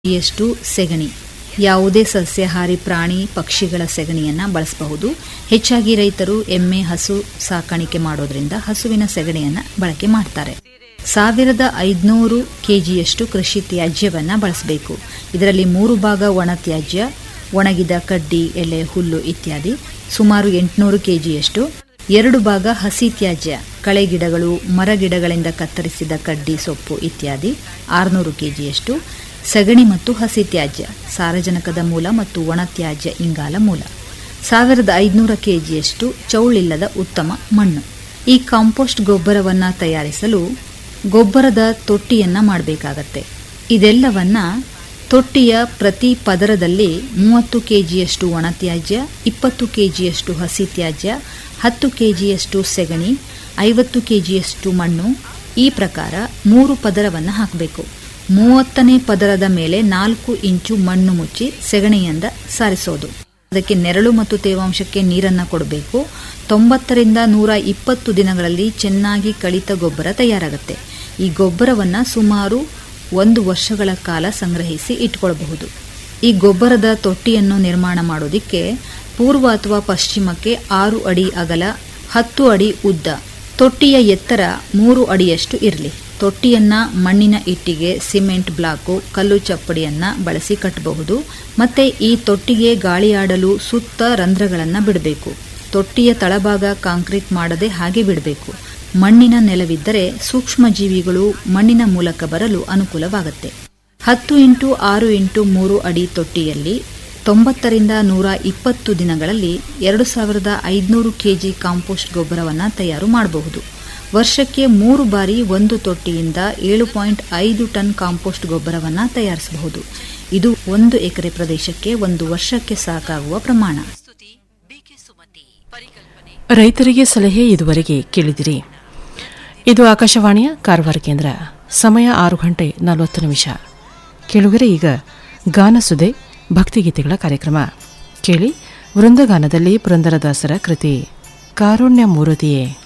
ಎಷ್ಟು ಸೆಗಣಿ ಯಾವುದೇ ಸಸ್ಯಾಹಾರಿ ಪ್ರಾಣಿ ಪಕ್ಷಿಗಳ ಸೆಗಣಿಯನ್ನು ಬಳಸಬಹುದು ಹೆಚ್ಚಾಗಿ ರೈತರು ಎಮ್ಮೆ ಹಸು ಸಾಕಾಣಿಕೆ ಮಾಡೋದ್ರಿಂದ ಹಸುವಿನ ಸೆಗಣಿಯನ್ನು ಬಳಕೆ ಮಾಡ್ತಾರೆ ಸಾವಿರದ ಐದುನೂರು ಕೆಜಿಯಷ್ಟು ಕೃಷಿ ತ್ಯಾಜ್ಯವನ್ನು ಬಳಸಬೇಕು ಇದರಲ್ಲಿ ಮೂರು ಭಾಗ ಒಣ ತ್ಯಾಜ್ಯ ಒಣಗಿದ ಕಡ್ಡಿ ಎಲೆ ಹುಲ್ಲು ಇತ್ಯಾದಿ ಸುಮಾರು ಎಂಟುನೂರು ಕೆಜಿಯಷ್ಟು ಎರಡು ಭಾಗ ಹಸಿ ತ್ಯಾಜ್ಯ ಕಳೆ ಗಿಡಗಳು ಮರಗಿಡಗಳಿಂದ ಕತ್ತರಿಸಿದ ಕಡ್ಡಿ ಸೊಪ್ಪು ಇತ್ಯಾದಿ ಆರುನೂರು ಕೆಜಿಯಷ್ಟು ಸಗಣಿ ಮತ್ತು ಹಸಿ ತ್ಯಾಜ್ಯ ಸಾರಜನಕದ ಮೂಲ ಮತ್ತು ಒಣ ತ್ಯಾಜ್ಯ ಇಂಗಾಲ ಮೂಲ ಸಾವಿರದ ಐದುನೂರ ಕೆಜಿಯಷ್ಟು ಚೌಳಿಲ್ಲದ ಉತ್ತಮ ಮಣ್ಣು ಈ ಕಾಂಪೋಸ್ಟ್ ಗೊಬ್ಬರವನ್ನು ತಯಾರಿಸಲು ಗೊಬ್ಬರದ ತೊಟ್ಟಿಯನ್ನ ಮಾಡಬೇಕಾಗತ್ತೆ ಇದೆಲ್ಲವನ್ನ ತೊಟ್ಟಿಯ ಪ್ರತಿ ಪದರದಲ್ಲಿ ಮೂವತ್ತು ಕೆಜಿಯಷ್ಟು ಒಣ ತ್ಯಾಜ್ಯ ಇಪ್ಪತ್ತು ಕೆಜಿಯಷ್ಟು ಹಸಿ ತ್ಯಾಜ್ಯ ಹತ್ತು ಕೆಜಿಯಷ್ಟು ಸೆಗಣಿ ಐವತ್ತು ಕೆಜಿಯಷ್ಟು ಮಣ್ಣು ಈ ಪ್ರಕಾರ ಮೂರು ಪದರವನ್ನು ಹಾಕಬೇಕು ಮೂವತ್ತನೇ ಪದರದ ಮೇಲೆ ನಾಲ್ಕು ಇಂಚು ಮಣ್ಣು ಮುಚ್ಚಿ ಸೆಗಣಿಯಿಂದ ಸಾರಿಸೋದು ಅದಕ್ಕೆ ನೆರಳು ಮತ್ತು ತೇವಾಂಶಕ್ಕೆ ನೀರನ್ನು ಕೊಡಬೇಕು ತೊಂಬತ್ತರಿಂದ ನೂರ ಇಪ್ಪತ್ತು ದಿನಗಳಲ್ಲಿ ಚೆನ್ನಾಗಿ ಕಳಿತ ಗೊಬ್ಬರ ತಯಾರಾಗುತ್ತೆ ಈ ಗೊಬ್ಬರವನ್ನು ಸುಮಾರು ಒಂದು ವರ್ಷಗಳ ಕಾಲ ಸಂಗ್ರಹಿಸಿ ಇಟ್ಕೊಳ್ಬಹುದು ಈ ಗೊಬ್ಬರದ ತೊಟ್ಟಿಯನ್ನು ನಿರ್ಮಾಣ ಮಾಡೋದಿಕ್ಕೆ ಪೂರ್ವ ಅಥವಾ ಪಶ್ಚಿಮಕ್ಕೆ ಆರು ಅಡಿ ಅಗಲ ಹತ್ತು ಅಡಿ ಉದ್ದ ತೊಟ್ಟಿಯ ಎತ್ತರ ಮೂರು ಅಡಿಯಷ್ಟು ಇರಲಿ ತೊಟ್ಟಿಯನ್ನ ಮಣ್ಣಿನ ಇಟ್ಟಿಗೆ ಸಿಮೆಂಟ್ ಬ್ಲಾಕು ಕಲ್ಲು ಚಪ್ಪಡಿಯನ್ನ ಬಳಸಿ ಕಟ್ಟಬಹುದು ಮತ್ತೆ ಈ ತೊಟ್ಟಿಗೆ ಗಾಳಿಯಾಡಲು ಸುತ್ತ ರಂಧ್ರಗಳನ್ನು ಬಿಡಬೇಕು ತೊಟ್ಟಿಯ ತಳಭಾಗ ಕಾಂಕ್ರೀಟ್ ಮಾಡದೆ ಹಾಗೆ ಬಿಡಬೇಕು ಮಣ್ಣಿನ ನೆಲವಿದ್ದರೆ ಸೂಕ್ಷ್ಮ ಜೀವಿಗಳು ಮಣ್ಣಿನ ಮೂಲಕ ಬರಲು ಅನುಕೂಲವಾಗುತ್ತೆ ಹತ್ತು ಇಂಟು ಆರು ಇಂಟು ಮೂರು ಅಡಿ ತೊಟ್ಟಿಯಲ್ಲಿ ತೊಂಬತ್ತರಿಂದ ನೂರ ಇಪ್ಪತ್ತು ದಿನಗಳಲ್ಲಿ ಎರಡು ಸಾವಿರದ ಐದುನೂರು ಕೆಜಿ ಕಾಂಪೋಸ್ಟ್ ಗೊಬ್ಬರವನ್ನು ತಯಾರು ಮಾಡಬಹುದು ವರ್ಷಕ್ಕೆ ಮೂರು ಬಾರಿ ಒಂದು ತೊಟ್ಟಿಯಿಂದ ಏಳು ಪಾಯಿಂಟ್ ಐದು ಟನ್ ಕಾಂಪೋಸ್ಟ್ ಗೊಬ್ಬರವನ್ನು ತಯಾರಿಸಬಹುದು ಇದು ಒಂದು ಎಕರೆ ಪ್ರದೇಶಕ್ಕೆ ಒಂದು ವರ್ಷಕ್ಕೆ ಸಾಕಾಗುವ ಪ್ರಮಾಣ ರೈತರಿಗೆ ಸಲಹೆ ಇದುವರೆಗೆ ಕೇಳಿದಿರಿ ಇದು ಆಕಾಶವಾಣಿಯ ಕಾರವಾರ ಕೇಂದ್ರ ಸಮಯ ಆರು ಗಂಟೆ ನಲವತ್ತು ನಿಮಿಷ ಕೇಳುಗರೆ ಈಗ ಗಾನಸುದೆ ಭಕ್ತಿಗೀತೆಗಳ ಕಾರ್ಯಕ್ರಮ ಕೇಳಿ ವೃಂದಗಾನದಲ್ಲಿ ಪುರಂದರದಾಸರ ಕೃತಿ ಕಾರುಣ್ಯ ಮೂರುತಿಯೇ